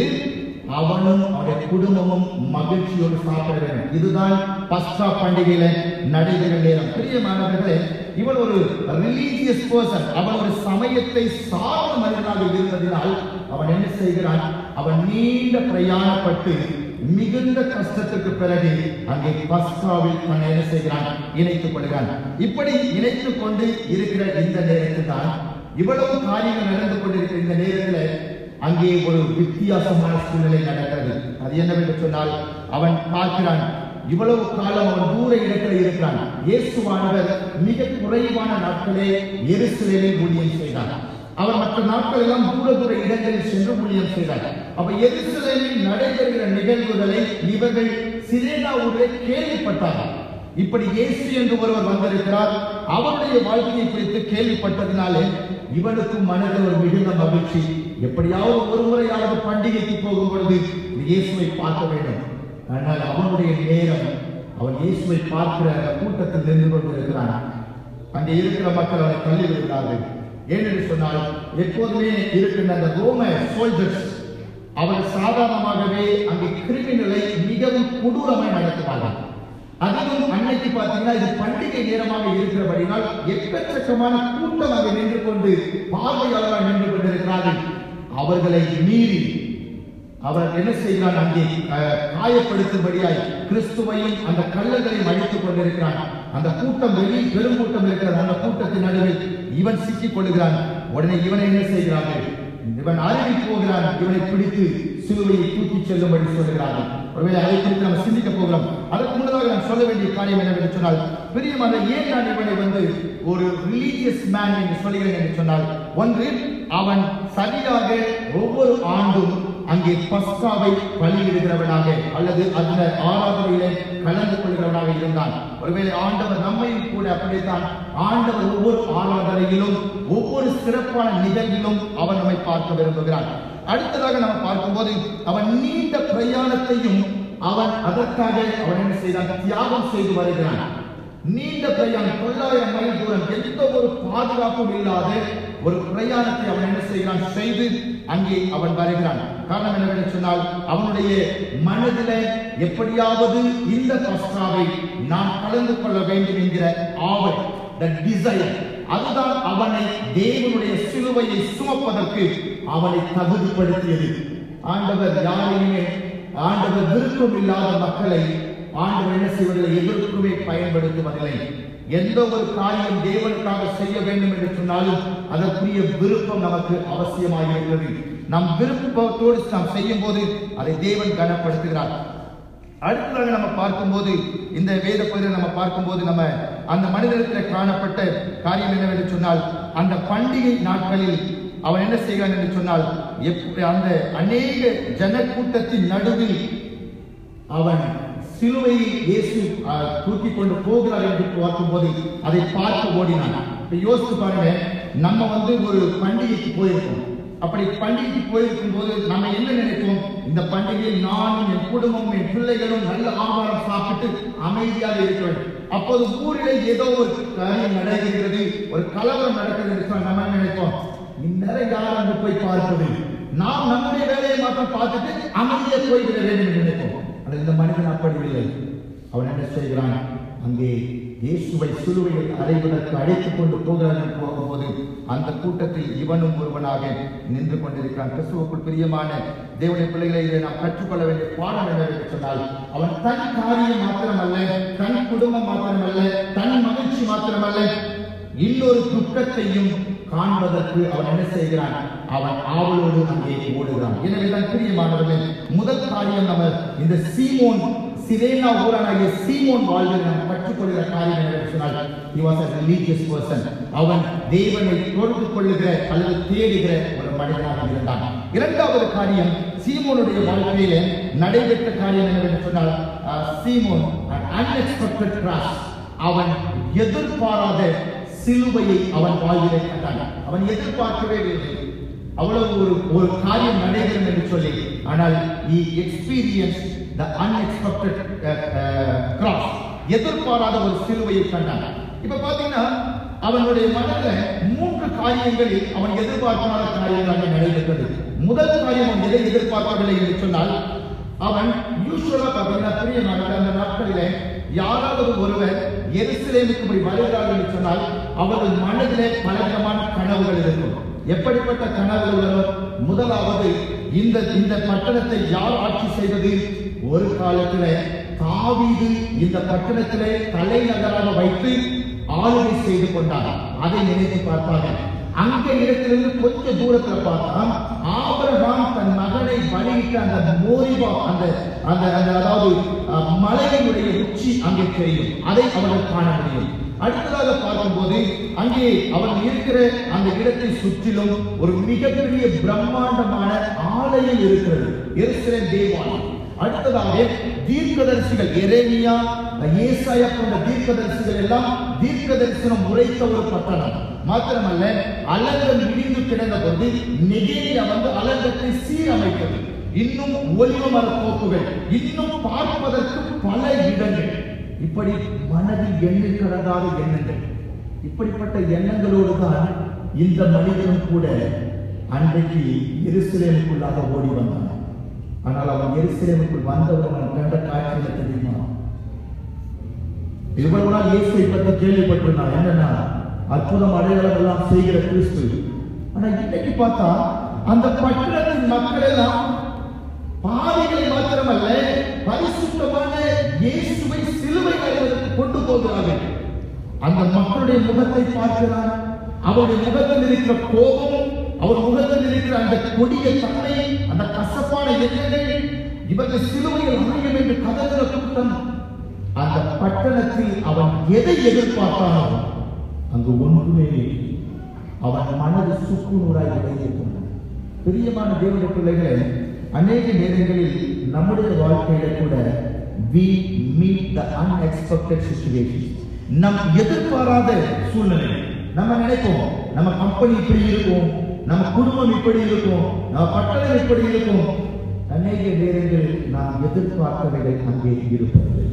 [SPEAKER 1] அவனும் அவனுடைய குடும்பமும் மகிழ்ச்சியோடு சாப்பிட வேண்டும் இதுதான் பஸ்கா பண்டிகையில நடைபெற நேரம் பிரியமானவர்களே இவன் ஒரு ரிலீஜியஸ் பர்சன் அவன் ஒரு சமயத்தை சார்ந்த மனிதனாக இருந்ததினால் அவன் என்ன செய்கிறான் அவன் நீண்ட பிரயாணப்பட்டு மிகுந்த கஷ்டத்துக்கு பிறகு அங்கே பஸ்காவில் தன்னை என்ன செய்கிறான் இணைத்துக் கொள்கிறான் இப்படி இணைத்துக் கொண்டு இருக்கிற இந்த நேரத்தில் தான் இவ்வளவு காரியங்கள் நடந்து கொண்டிருக்கிற இந்த நேரத்தில் அங்கே ஒரு வித்தியாசமான சூழ்நிலை நடக்கிறது அது என்னவென்று சொன்னால் அவன் பார்க்கிறான் இவ்வளவு காலம் அவன் தூர இடத்தில் இருக்கிறான் இயேசுவானவர் மிக குறைவான நாட்களே எருசலேமில் ஊழியம் செய்தார் அவர் மற்ற நாட்கள் எல்லாம் தூர தூர இடங்களில் சென்று ஊழியம் செய்தார் அப்ப எருசலேமில் நடைபெறுகிற நிகழ்வுகளை இவர்கள் சிரேனா ஊரிலே கேள்விப்பட்டார்கள் இப்படி இயேசு என்று ஒருவர் வந்திருக்கிறார் அவருடைய வாழ்க்கையை குறித்து கேள்விப்பட்டதினாலே இவனுக்கும் மனதில் ஒரு மிகுந்த மகிழ்ச்சி எப்படியாவது ஒரு முறையாவது பண்டிகைக்கு போகும் பொழுது இந்த இயேசுவை பார்க்க வேண்டும் ஆனால் அவனுடைய நேரம் அவன் இயேசுவை பார்க்கிற அந்த கூட்டத்தில் நின்று கொண்டிருக்கிறான் அங்கே இருக்கிற மக்கள் அவனை தள்ளி விடுகிறார்கள் ஏனென்று சொன்னால் எப்போதுமே இருக்கின்ற அந்த ரோம சோல்ஜர்ஸ் அவர்கள் சாதாரணமாகவே அங்கே கிரிமினலை மிகவும் கொடூரமாய் நடத்துவார்கள் அதிலும் அன்னைக்கு பார்த்தீங்கன்னா இது பண்டிகை நேரமாக இருக்கிறபடினால் எக்கச்சக்கமான கூட்டம் அங்கே நின்று கொண்டு பார்வையாளராக நின்று கொண்டிருக்கிறார்கள் அவர்களை மீறி அவர் என்ன செய்கிறான் அங்கே அஹ், காயப்படுத்தும்படியாய் கிறிஸ்துவையும் அந்த கல்லர்களையும் அழித்துக் கொண்டிருக்கிறான் அந்த கூட்டம் வெளி பெருங்கூட்டம் இருக்கிறது அந்த கூட்டத்தின் நடுவில் இவன் சிக்கிக் கொள்கிறான் உடனே இவனை என்ன செய்கிறார்கள் இவன் அருகி போகிறான் இவனை பிடித்து சிலுவையை தூக்கி செல்லும்படி சொல்கிறார்கள் ஒருவேளை அதை குறித்து நம்ம சிந்திக்க போகிறோம் அதற்கு முன்னதாக நான் சொல்ல வேண்டிய காரியம் என்னவென்று சொன்னால் பிரியமான ஏன் நான் இவனை வந்து ஒரு ரிலீஜியஸ் மேன் என்று சொல்கிறேன் என்று சொன்னால் ஒன்று அவன் சரியாக ஒவ்வொரு ஆண்டும் அங்கே பஸ்காவை பலியிடுகிறவனாக அல்லது அந்த ஆராதனையிலே கலந்து கொள்கிறவனாக இருந்தான் ஒருவேளை ஆண்டவர் நம்மையும் கூட அப்படித்தான் ஆண்டவர் ஒவ்வொரு ஆராதனையிலும் ஒவ்வொரு சிறப்பான நிகழ்விலும் அவன் நம்மை பார்க்க விரும்புகிறான் அடுத்ததாக நம்ம பார்க்கும்போது அவன் நீண்ட பிரயாணத்தையும் அவன் அதற்காக அவன் என்ன செய்தான் தியாகம் செய்து வருகிறான் நீண்ட பிரயாணம் தொள்ளாயிரம் மைல் தூரம் எந்த ஒரு பாதுகாப்பும் இல்லாத ஒரு பிரயாணத்தை அவன் என்ன செய்கிறான் செய்து அங்கே அவன் வருகிறான் காரணம் என்னவென்று சொன்னால் அவனுடைய மனதில எப்படியாவது இந்த பஸ்காவை நான் கலந்து கொள்ள வேண்டும் என்கிற ஆவல் the desire அதுதான் அவனை தேவனுடைய சிலுவையை சுமப்பதற்கு அவனை தகுதிப்படுத்தியது ஆண்டவர் யாரையுமே ஆண்டவர் விருப்பம் இல்லாத மக்களை ஆண்டவர் என்ன செய்வதில்லை எதற்குமே பயன்படுத்துவதில்லை எந்த ஒரு காரியம் தேவனுக்காக செய்ய வேண்டும் என்று சொன்னாலும் அதற்குரிய விருப்பம் நமக்கு அவசியமாக இருக்கிறது நம் விருப்பத்தோடு நாம் செய்யும் போது அதை தேவன் கனப்படுத்துகிறார் அடுத்ததாக நம்ம பார்க்கும்போது இந்த வேத பகுதியை நம்ம பார்க்கும்போது நம்ம அந்த மனிதனிடத்தில் காணப்பட்ட காரியம் என்னவென்று சொன்னால் அந்த பண்டிகை நாட்களில் அவன் என்ன செய்கிறான் என்று சொன்னால் எப்- அந்த அநேக ஜனக்கூட்டத்தின் நடுவில் அவன் சிலுவையை இயேசு அஹ், தூக்கி கொண்டு போகிறார் என்று பார்க்கும்போது அதை பார்த்து ஓடினான் இப்ப யோசித்து பாருங்க நம்ம வந்து ஒரு பண்டிகைக்கு போயிருக்கோம் அப்படி பண்டிகைக்கு போயிருக்கும் போது நம்ம என்ன நினைப்போம் இந்த பண்டிகையில் நானும் என் குடும்பமும் என் பிள்ளைகளும் நல்ல ஆகாரம் சாப்பிட்டு அமைதியாக இருக்க வேண்டும் அப்போது ஊரிலே ஏதோ ஒரு காரியம் நடக்கிறது ஒரு கலவரம் நடக்கிறது என்று சொன்னால் நம்ம என்ன நினைப்போம் இந்நேரம் யார் அங்கு போய் பார்ப்பது நாம் நம்முடைய வேலையை மாத்திரம் பார்த்துட்டு அமைதியை போய்விட வேண்டும் என்று நினைப்போம் ஆனால் இந்த மனிதன் அப்படி இல்லை அவன் என்ன செய்கிறான் அங்கே இயேசுவை சிலுவையில் அறைவதற்கு அழைத்துக் கொண்டு போகிறான் போகும்போது அந்த கூட்டத்தில் இவனும் ஒருவனாக நின்று கொண்டிருக்கிறான் கிறிஸ்துவுக்குள் பிரியமான தேவனுடைய பிள்ளைகளை இதை நாம் கற்றுக்கொள்ள வேண்டிய பாடம் என்னவென்று சொன்னால் அவன் தன் காரியம் மாத்திரமல்ல தன் குடும்பம் மாத்திரமல்ல தன் மகிழ்ச்சி மாத்திரமல்ல இன்னொரு துக்கத்தையும் காண்பதற்கு அவன் என்ன செய்கிறான் அவன் ஆவலோடு அங்கே ஓடுகிறான் எனவேதான் பிரியமானவர்களே முதல் காரியம் நம்ம இந்த சீமோன் சிரேனா ஊரானாகிய சீமோன் வாழ்வில் நாம் கற்றுக்கொள்கிற காரியம் என்னவென்று சொன்னால் he was a religious person அவன் தேவனை தொழுது கொள்ளுகிற அல்லது தேடுகிற ஒரு மனிதனாக இருந்தான் இரண்டாவது காரியம் சீமோனுடைய வாழ்க்கையில நடைபெற்ற காரியம் என்னவென்று சொன்னால் அஹ், சீமோன் அன்எக்ஸ்பெக்டட் கிராஸ் அவன் எதிர்பாராத சிலுவையை அவன் வாழ்விலே கண்டான் அவன் எதிர்பார்க்கவே இல்லை அவ்வளவு ஒரு ஒரு காரியம் நடைபெறும் என்று சொல்லி ஆனால் he experienced the unexpected uh, uh, cross எதிர்பாராத ஒரு சிலுவையை கண்டான் இப்ப பாத்தீங்கன்னா அவனுடைய மனதில் மூன்று காரியங்களில் அவன் எதிர்பார்க்காத காரியங்கள் அங்கே நடைபெற்றது முதல் காரியம் அவன் எதை எதிர்பார்க்கவில்லை என்று சொன்னால் அவன் யூஸ்வலா பார்த்தீங்கன்னா பெரிய நாட்கள் அந்த நாட்களிலே யாராவது ஒருவர் எருசலேமுக்கு இப்படி வருகிறார்கள் என்று சொன்னால் அவர்கள் மனதிலே பலவிதமான கனவுகள் இருக்கும் எப்படிப்பட்ட கனவுகள் வரும் முதலாவது இந்த இந்த பட்டணத்தை யார் ஆட்சி செய்தது ஒரு காலத்திலே தாவீது இந்த பட்டணத்திலே தலைநகராக வைத்து ஆளுகை செய்து கொண்டார் அதை நினைத்து பார்த்தாங்க அங்க இடத்திலிருந்து கொஞ்ச தூரத்துல பார்த்தா ஆபிரகாம் தன் மகனை பலியிட்ட அந்த மோரிபா அந்த அந்த அந்த அதாவது அஹ், மலையினுடைய உச்சி அங்கே தெரியும் அதை அவர்கள் காண முடியும் அடுத்ததாக பார்க்கும்போது அங்கே அவன் இருக்கிற அந்த இடத்தை சுற்றிலும் ஒரு மிகப்பெரிய பிரம்மாண்டமான ஆலயம் இருக்கிறது எருசலேம் தேவாலயம் அடுத்ததாக தீர்க்கதரிசிகள் எரேமியா ஏசாயா போன்ற தீர்க்கதரிசிகள் எல்லாம் தீர்க்க தரிசனம் உரைத்த ஒரு பட்டணம் மாத்திரமல்ல அலங்கம் இடிந்து கிடந்த போது நெகேரியா வந்து அலங்கத்தை சீரமைத்தது இன்னும் ஒலிவ மர தோப்புகள் இன்னும் பார்ப்பதற்கு பல இடங்கள் இப்படி மனதில் எண்ணில் கடந்தாத எண்ணங்கள் இப்படிப்பட்ட எண்ணங்களோடு தான் இந்த மனிதனும் கூட அன்றைக்கு எருசலேமுக்குள்ளாக ஓடி வந்தான் ஆனால் அவன் எருசலேமுக்குள் வந்தவன் அவன் கண்ட காட்சியில தெரியுமா இவ்வளவு நாள் இயேசுவை பற்றி கேள்விப்பட்டிருந்தான் என்னன்னா அற்புதம் அடையாளம் எல்லாம் செய்கிற கிறிஸ்து ஆனா இன்னைக்கு பார்த்தா அந்த பட்டணத்தின் மக்கள் எல்லாம் பாவிகளை மாத்திரமல்ல பரிசுத்தமான இயேசுவை சிலுவை அடைவதற்கு கொண்டு போகிறார்கள் அந்த மக்களுடைய முகத்தை பார்க்கிறான் அவருடைய முகத்தில் இருக்கிற கோபம் அவர் முகத்தில் இருக்கிற அந்த கொடிய தன்மை அந்த கசப்பான எண்ணங்கள் இவர்கள் சிலுவையில் அணையும் என்று கதறுகிற கூட்டம் அந்த பட்டணத்தில் அவன் எதை எதிர்பார்த்தானோ அங்கு ஒன்றுமே இல்லை. அவன் மனது சுக்குநூறாய் உடைந்திருக்கிறது பிரியமான தேவனுடைய பிள்ளைகளே அநேக நேரங்களில் நம்முடைய வாழ்க்கையில கூட we meet the unexpected situations நம் எதிர்பாராத சூழ்நிலை நம்ம நினைப்போம் நம்ம கம்பெனி இப்படி இருக்கும் நம்ம குடும்பம் இப்படி இருக்கும் நம்ம பட்டணம் இப்படி இருக்கும் அநேக நேரங்களில் நாம் எதிர்பார்க்கவில்லை அங்கே இருப்பதில்லை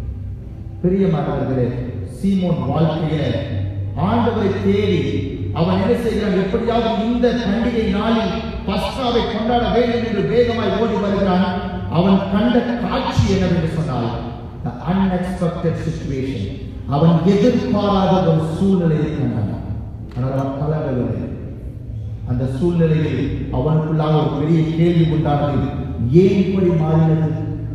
[SPEAKER 1] பிரியமானவர்களே சீமோன் வாழ்க்கையில ஆண்டவரை தேடி அவன் என்ன செய்கிறான் எப்படியாவது இந்த பண்டிகை நாளில் பஸ்காவை கொண்டாட வேண்டும் என்று வேகமாய் ஓடி வருகிறான் அவன் கண்ட காட்சி என்னவென்று சொன்னால் the unexpected situation அவன் எதிர்பாராத ஒரு சூழ்நிலையை கண்டான் ஆனால் அவன் கலங்கவில்லை அந்த சூழ்நிலையில் அவனுக்குள்ளாக ஒரு பெரிய கேள்வி உண்டானது ஏன் இப்படி மாறினது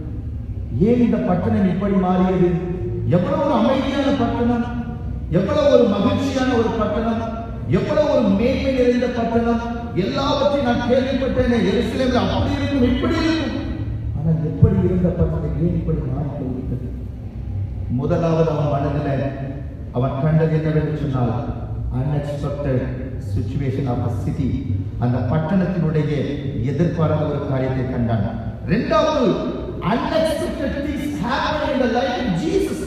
[SPEAKER 1] ஏன் இந்த பட்டணம் இப்படி மாறியது எவ்வளவு ஒரு அமைதியான பட்டணம் எவ்வளவு ஒரு மகிழ்ச்சியான ஒரு பட்டணம் எவ்வளவு ஒரு மேன்மை நிறைந்த பட்டணம் எல்லாவற்றையும் நான் கேள்விப்பட்டேனே எருசலேமில் அப்படி இருக்கும் இப்படி இருக்கும் ஆனால் எப்படி இருந்த பட்டணம் ஏன் இப்படி மாறி போய்விட்டது முதலாவது அவன் மனதில் அவன் கண்டது என்னவென்று சொன்னால் அன்எக்ஸ்பெக்டட் சுச்சுவேஷன் ஆஃப் சிட்டி அந்த பட்டணத்தினுடைய எதிர்பாராத ஒரு காரியத்தை கண்டான் இரண்டாவது unexpected things happen in the life of Jesus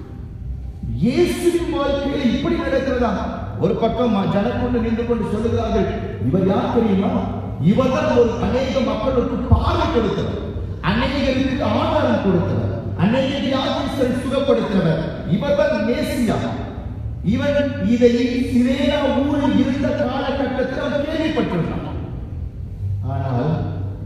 [SPEAKER 1] இயேசுவின் வாழ்க்கையில் இப்படி நடக்கிறதா ஒரு பக்கம் ஜனக்கொண்டு நின்று கொண்டு சொல்லுகிறார்கள் இவர் யார் தெரியுமா இவர்தான் ஒரு அநேக மக்களுக்கு பார்வை கொடுத்தவர் அநேகருக்கு ஆதாரம் கொடுத்தவர் அநேக வியாதிகளை சுகப்படுத்தினவர் இவர்தான் மேசியா இவன் இதை சிரேனா ஊரில் இருந்த காலகட்டத்தில் அவன் கேள்விப்பட்டிருந்தான் ஆனால்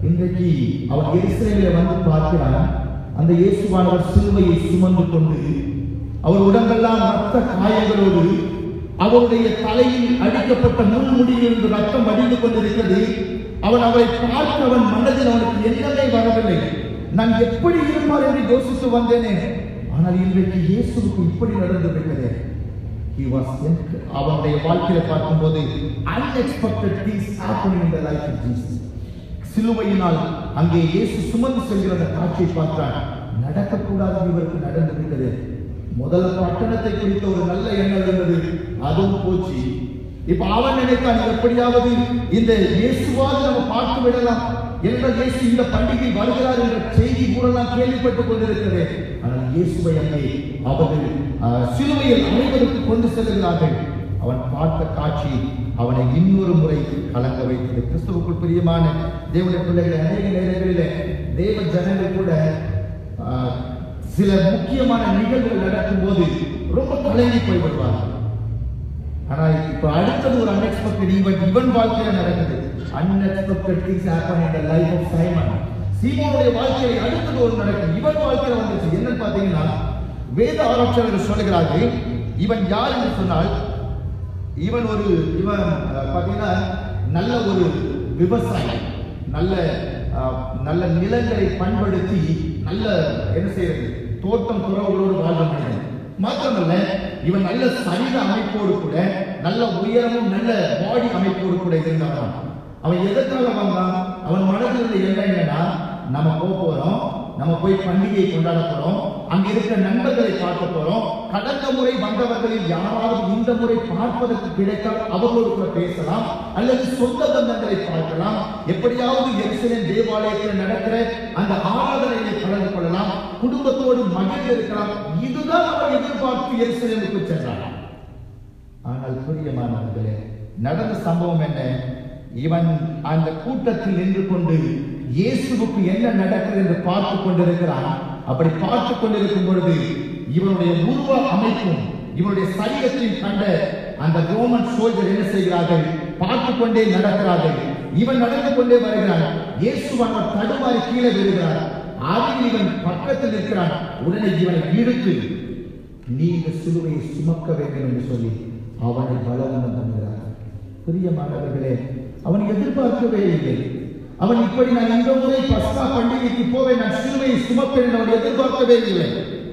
[SPEAKER 1] இன்றைக்கு அவன் எரிசிலையில வந்து பார்க்கிறான் அந்த இயேசுவானவர் சிலுவையை சுமந்து கொண்டு அவர் உடம்பெல்லாம் ரத்த காயங்களோடு அவருடைய தலையில் அடிக்கப்பட்ட முன்முடியிலிருந்து ரத்தம் வடிந்து கொண்டிருக்கிறது அவன் அவரை பார்த்து அவன் மனதில் அவனுக்கு எண்ணமே வரவில்லை நான் எப்படி இருப்பார் என்று யோசித்து வந்தேனே ஆனால் இன்றைக்கு இயேசுவுக்கு இப்படி நடந்து விட்டதே he was young. அவனுடைய வாழ்க்கையில பார்க்கும்போது unexpected things happening in the life of Jesus சிலுவையினால் அங்கே இயேசு சுமந்து செல்கிற அந்த காட்சியை பார்த்தான் நடக்கக்கூடாது இவருக்கு நடந்து விட்டது முதல்ல பட்டணத்தை குறித்த ஒரு நல்ல எண்ணம் இருந்தது அதுவும் போச்சு இப்ப அவன் நினைத்தான் எப்படியாவது இந்த இயேசுவாவது நம்ம பார்த்து விடலாம் என்றால் இயேசு இந்த பண்டிகை வருகிறார் என்ற செய்தி கூறலாம் கேள்விப்பட்டுக் கொண்டிருக்கிறது ஆனால் இயேசுவை அங்கே அவர்கள் ஆஹ், சிலுவையில் அனைவருக்கு கொண்டு செல்கிறார்கள் அவன் பார்த்த காட்சி அவனை இன்னொரு முறை கலங்க வைத்தது கிறிஸ்துவுக்குள் பிரியமான தேவனுடைய பிள்ளைகளை அநேக நேரங்களிலே தேவ ஜனங்கள் கூட ஆஹ், சில முக்கியமான நிகழ்வுகள் நடக்கும்போது ரொம்ப கலங்கி போய்விடுவார்கள் ஆனா இப்ப அடுத்தது ஒரு அன்எக்ஸ்பெக்டட் ஈவென்ட் இவன் வாழ்க்கையில நடக்குது unexpected things happen in the life of Simon சீமோனுடைய வாழ்க்கையில அடுத்தது ஒரு நடக்கும் இவன் வாழ்க்கையில வந்துச்சு என்னன்னு பாத்தீங்கன்னா வேத ஆராய்ச்சியாளர்கள் சொல்லுகிறார்கள் இவன் யார் என்று சொன்னால் இவன் ஒரு இவன் அஹ், பாத்தீங்கன்னா நல்ல ஒரு விவசாயி நல்ல அஹ், நல்ல நிலங்களை பண்படுத்தி நல்ல என்ன செய்யறது தோட்டம் துறவுகளோடு வாழ்ந்த மனிதன் மாத்திரமல்ல இவன் நல்ல சரீர அமைப்போடு கூட நல்ல உயரமும் நல்ல பாடி அமைப்போடு கூட இருந்தவன் அவன் எதற்காக வந்தான் அவன் மனதில் இருந்த எண்ணம் என்னன்னா நம்ம போக போறோம் நம்ம போய் பண்டிகையை கொண்டாட போறோம் அங்க இருக்கிற நண்பர்களை பார்க்க போறோம் கடந்த முறை வந்தவர்களில் யாராவது இந்த முறை பார்ப்பதற்கு கிடைத்தால் அவர்களோடு கூட பேசலாம் அல்லது சொந்த பந்தங்களை பார்க்கலாம் எப்படியாவது எருசலேம் தேவாலயத்தில் நடக்கிற அந்த ஆராதனையை கலந்து கொள்ளலாம் குடும்பத்தோடு மகிழ்ந்து இருக்கலாம் இதுதான் அவர் எதிர்பார்த்து எருசலேமுக்கு சென்றார் ஆனால் பிரியமானவர்களே நடந்த சம்பவம் என்ன இவன் அந்த கூட்டத்தில் நின்று கொண்டு இயேசுவுக்கு என்ன நடக்கிறது என்று பார்த்து கொண்டிருக்கிறான் அப்படி பார்த்து கொண்டிருக்கும் பொழுது இவனுடைய உருவ அமைப்பும் இவனுடைய சரீரத்தையும் கண்ட அந்த ரோமன் சோல்ஜர் என்ன செய்கிறார்கள் பார்த்து கொண்டே நடக்கிறார்கள் இவன் நடந்து கொண்டே வருகிறான் இயேசுவானவர் தடுமாறி கீழே விழுகிறார் அதில் இவன் பக்கத்தில் இருக்கிறான் உடனே இவனை இழுத்து நீ இந்த சிலுவையை சுமக்க வேண்டும் என்று சொல்லி அவனை பலவந்தம் பண்ணுகிறார் பிரியமானவர்களே அவன் எதிர்பார்க்கவே இல்லை அவன் இப்படி நான் இந்த முறை பஸ்கா பண்டிகைக்கு போவேன் நான் சிலுவையை சுமப்பேன் என்று அவன் எதிர்பார்க்கவே இல்லை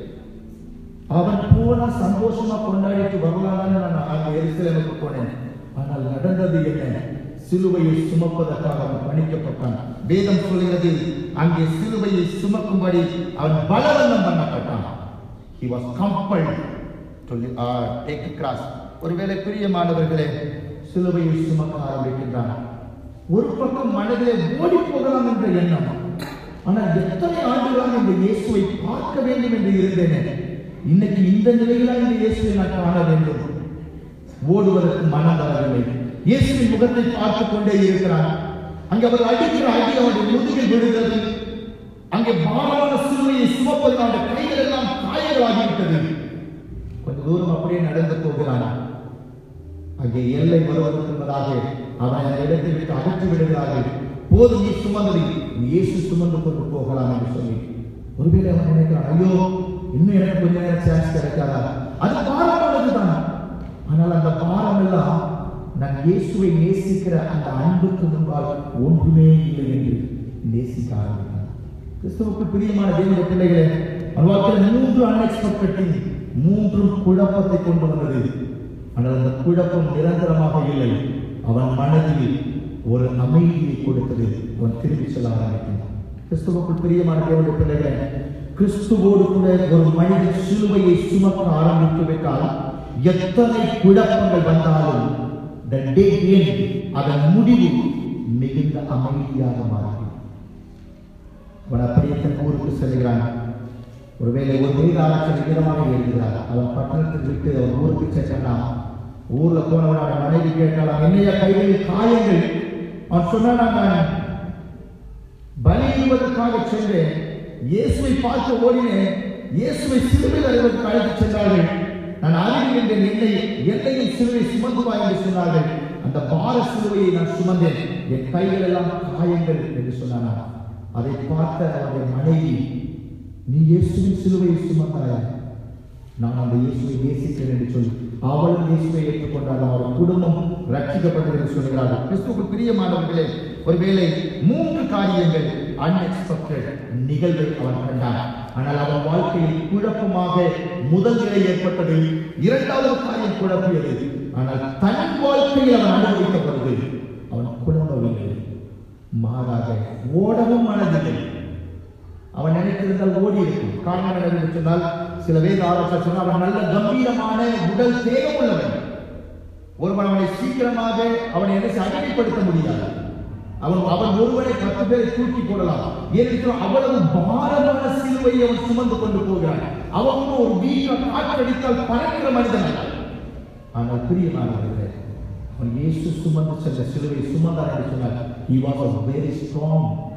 [SPEAKER 1] அவன் போனா சந்தோஷமா கொண்டாடிட்டு வரலாம்னு நான் அங்க எருசலேமுக்கு போனேன் ஆனால் நடந்தது என்ன சிலுவையை சுமப்பதற்காக அவன் பணிக்கப்பட்டான் வேதம் சொல்கிறது அங்கே சிலுவையை சுமக்கும்படி அவன் பலவந்தம் பண்ணப்பட்டான் he was compelled to uh, take the cross ஒருவேளை பிரியமானவர்களே சிலுவையை சுமக்க ஆரம்பிக்கின்றான் ஒரு பக்கம் மனதிலே ஓடி போகலாம் என்ற எண்ணம் ஆனால் எத்தனை ஆண்டுகளாக இந்த இயேசுவை பார்க்க வேண்டும் என்று இருந்தேனே இன்னைக்கு இந்த நிலையில இந்த இயேசுவை நான் காண வேண்டும் ஓடுவதற்கு மனம் வரவில்லை இயேசுவின் முகத்தை பார்த்துக் கொண்டே இருக்கிறான் அங்கே அவர் அடிக்கிற அடி அவருடைய முதுகில் விழுகிறது அங்கே பாரமான சிலுவையை சுமப்பது அவருடைய கைகள் எல்லாம் காயங்களாகிவிட்டது கொஞ்ச தூரம் அப்படியே நடந்து போகிறான் அங்கே எல்லை வருவதற்கு முன்பதாக அவனை அந்த இடத்தை விட்டு அகற்றி விடுகிறார்கள் போதும் நீ சுமந்தது நீ இயேசு சுமந்து கொண்டு போகலாம் என்று சொல்லி ஒருவேளை அவன் நினைக்கிறான் ஐயோ இன்னும் எனக்கு கொஞ்ச நேரம் சான்ஸ் கிடைக்காதா அது பாரமானதுதான் ஆனால் அந்த பாரம் எல்லாம் நான் இயேசுவை நேசிக்கிற அந்த அன்புக்கு முன்பால் ஒன்றுமே இல்லை என்று நேசிக்க ஆரம்பித்தான் கிறிஸ்துவுக்கு பிரியமான தேவனுடைய பிள்ளைகளே அவன் வாழ்க்கையில் மூன்று அன்எக்ஸ்பெக்டட் மூன்றும் குழப்பத்தை கொண்டு வந்தது ஆனால் அந்த குழப்பம் நிரந்தரமாக இல்லை அவன் மனதில் ஒரு அமைதியை கொடுத்தது அவன் திரும்பி செல்ல ஆரம்பித்தான் கிறிஸ்துவுக்குள் பிரியமான தேவனுடைய பிள்ளைகளே கிறிஸ்துவோடு கூட ஒரு மனிதன் சிலுவையை சுமக்க ஆரம்பித்து விட்டால் எத்தனை குழப்பங்கள் வந்தாலும் the day end, அதன் முடிவு மிகுந்த அமைதியாக மாறும் அவன் அப்படியே தன் ஊருக்கு செல்கிறான் ஒருவேளை ஒரு வேதாளர் விதமாக எழுதுகிறார் அவன் பட்டணத்தில் விட்டு அவன் ஊருக்கு சென்றான் ஊர்ல போனவன் அவன் மனைவி கேட்டால் என்னைய கைகளில் காயங்கள் அவன் சொன்னான் நான் பலியிடுவதற்காக சென்றேன் இயேசுவை பார்த்து ஓடினேன் இயேசுவை சிலுவையில் அறைவதற்கு அழைத்து சென்றார்கள் நான் அருகில் என்ற என்னை என்னையும் சிலுவை சுமந்துவா என்று சொன்னார்கள் அந்த பார சிலுவையை நான் சுமந்தேன் என் கைகள் எல்லாம் காயங்கள் என்று சொன்னானா அதை பார்த்த அவருடைய மனைவி நீ இயேசுவின் சிலுவையை சுமந்தாயா நான் அந்த இயேசுவை நேசிக்கிறேன் என்று சொல்லி அவளும் இயேசுவை ஏற்றுக்கொண்டாலும் அவர் குடும்பம் ரட்சிக்கப்பட்டது என்று சொல்கிறார்கள் கிறிஸ்துவுக்கு பிரியமானவர்களே ஒருவேளை மூன்று காரியங்கள் அன்எக்ஸ்பெக்டட் நிகழ்வை அவன் கண்டான் ஆனால் அவன் வாழ்க்கையில் குழப்பமாக முதல் நிலை ஏற்பட்டது இரண்டாவது காரியம் குழப்பியது ஆனால் தன் வாழ்க்கையில் அவன் அனுபவிக்கப்படுது அவன் குழம்பவில்லை மாறாக ஓடவும் மனதில்லை அவன் நினைத்திருந்தால் ஓடி இருக்கும் காரணம் என்னவென்று சொன்னால் சில வேத ஆராய்ச்சி சொன்னால் அவன் நல்ல கம்பீரமான உடல் தேகம் உள்ளவன் ஒருவன் அவனை சீக்கிரமாக அவனை என்ன செய்ய அடிமைப்படுத்த முடியாது அவன் அவன் ஒருவனை பத்து பேரை தூக்கி போடலாம் ஏனென்றால் அவ்வளவு பாரமான சிலுவையை அவன் சுமந்து கொண்டு போகிறான் அவன் ஒன்றும் ஒரு வீக்க காற்றடித்தால் பறக்கிற மனிதன் அல்ல. ஆனால் பிரியமானவர்களே அவன் இயேசு சுமந்து சென்ற சிலுவை சுமந்தார் என்று சொன்னார் he was a very strong